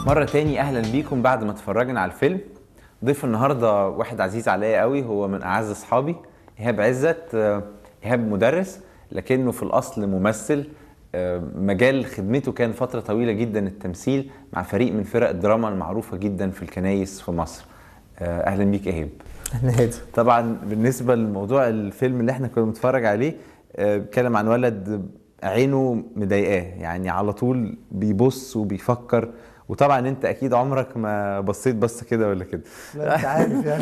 مرة تاني أهلا بيكم بعد ما اتفرجنا على الفيلم ضيف النهاردة واحد عزيز عليا قوي هو من أعز أصحابي إيهاب عزت آه، إيهاب مدرس لكنه في الأصل ممثل آه، مجال خدمته كان فترة طويلة جدا التمثيل مع فريق من فرق الدراما المعروفة جدا في الكنايس في مصر آه، أهلا بيك إيهاب اهلا هادي طبعا بالنسبه لموضوع الفيلم اللي احنا كنا بنتفرج عليه آه، بيتكلم عن ولد عينه مضايقاه يعني على طول بيبص وبيفكر وطبعا انت اكيد عمرك ما بصيت بصه كده ولا كده لا انت عارف يعني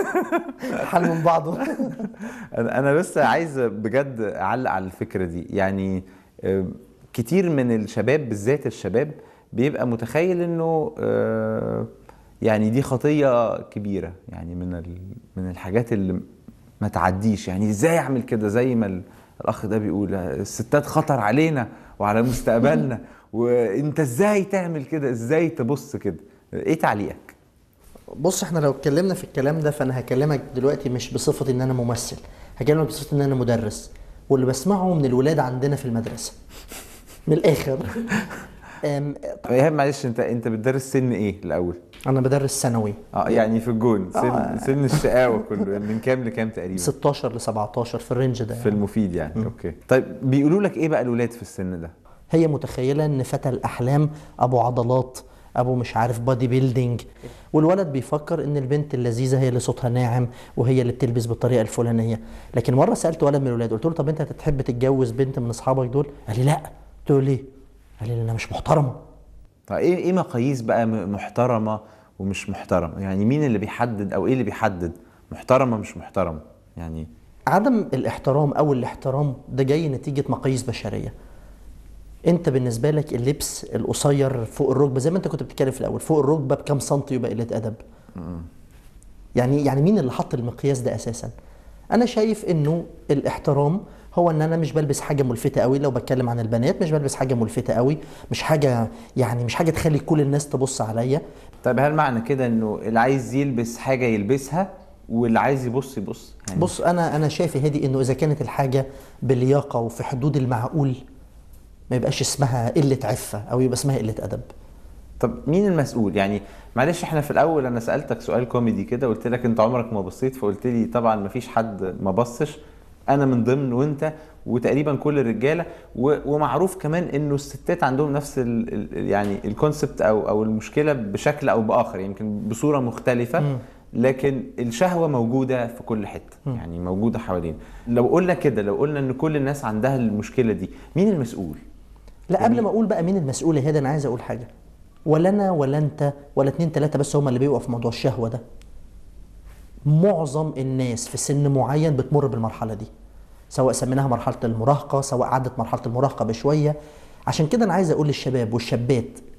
الحال من بعضه انا أنا بس عايز بجد اعلق على الفكره دي يعني آه، كتير من الشباب بالذات الشباب بيبقى متخيل انه آه، يعني دي خطيه كبيره يعني من ال- من الحاجات اللي ما تعديش يعني ازاي اعمل كده زي ما ال- الاخ ده بيقول الستات خطر علينا وعلى مستقبلنا وانت ازاي تعمل كده ازاي تبص كده ايه تعليقك بص احنا لو اتكلمنا في الكلام ده فانا هكلمك دلوقتي مش بصفه ان انا ممثل هكلمك بصفه ان انا مدرس واللي بسمعه من الولاد عندنا في المدرسه من الاخر أم، ايهاب معلش انت انت بتدرس سن ايه الاول انا بدرس ثانوي اه يعني في الجون سن آه. سن الشقاوه كله يعني من كام لكام تقريبا 16 ل 17 في الرينج ده في يعني. المفيد يعني اوكي طيب بيقولوا لك ايه بقى الولاد في السن ده هي متخيله ان فتى الاحلام ابو عضلات ابو مش عارف بادي بيلدينج والولد بيفكر ان البنت اللذيذه هي اللي صوتها ناعم وهي اللي بتلبس بالطريقه الفلانيه لكن مره سالت ولد من الولاد قلت له طب انت هتحب تتجوز بنت من اصحابك دول قال لي لا قلت له ليه قال لي لانها مش محترمه طيب ايه ايه مقاييس بقى م- محترمه ومش محترمه يعني مين اللي بيحدد او ايه اللي بيحدد محترمه مش محترمه يعني عدم الاحترام او الاحترام ده جاي نتيجه مقاييس بشريه انت بالنسبه لك اللبس القصير فوق الركبه زي ما انت كنت بتتكلم في الاول فوق الركبه بكام سنتي يبقى قله ادب يعني يعني مين اللي حط المقياس ده اساسا انا شايف انه الاحترام هو ان انا مش بلبس حاجه ملفته قوي لو بتكلم عن البنات مش بلبس حاجه ملفته قوي مش حاجه يعني مش حاجه تخلي كل الناس تبص عليا طيب هل معنى كده انه اللي عايز يلبس حاجه يلبسها واللي عايز يبص يبص يعني بص انا انا شايف يا هادي انه اذا كانت الحاجه بلياقه وفي حدود المعقول ما يبقاش اسمها قله عفه او يبقى اسمها قله ادب طب مين المسؤول يعني معلش احنا في الاول انا سالتك سؤال كوميدي كده قلت لك انت عمرك ما بصيت فقلت لي طبعا ما فيش حد ما بصش انا من ضمن وانت وتقريبا كل الرجاله و- ومعروف كمان انه الستات عندهم نفس ال ال يعني الكونسبت او او المشكله بشكل او باخر يمكن بصوره مختلفه لكن الشهوه موجوده في كل حته يعني موجوده حوالينا لو قلنا كده لو قلنا ان كل الناس عندها المشكله دي مين المسؤول لا قبل ما اقول بقى مين المسؤول يا هادي انا عايز اقول حاجه ولا انا ولا انت ولا اتنين تلاته بس هم اللي بيبقوا في موضوع الشهوه ده معظم الناس في سن معين بتمر بالمرحله دي سواء سميناها مرحله المراهقه سواء عدت مرحله المراهقه بشويه عشان كده انا عايز اقول للشباب والشابات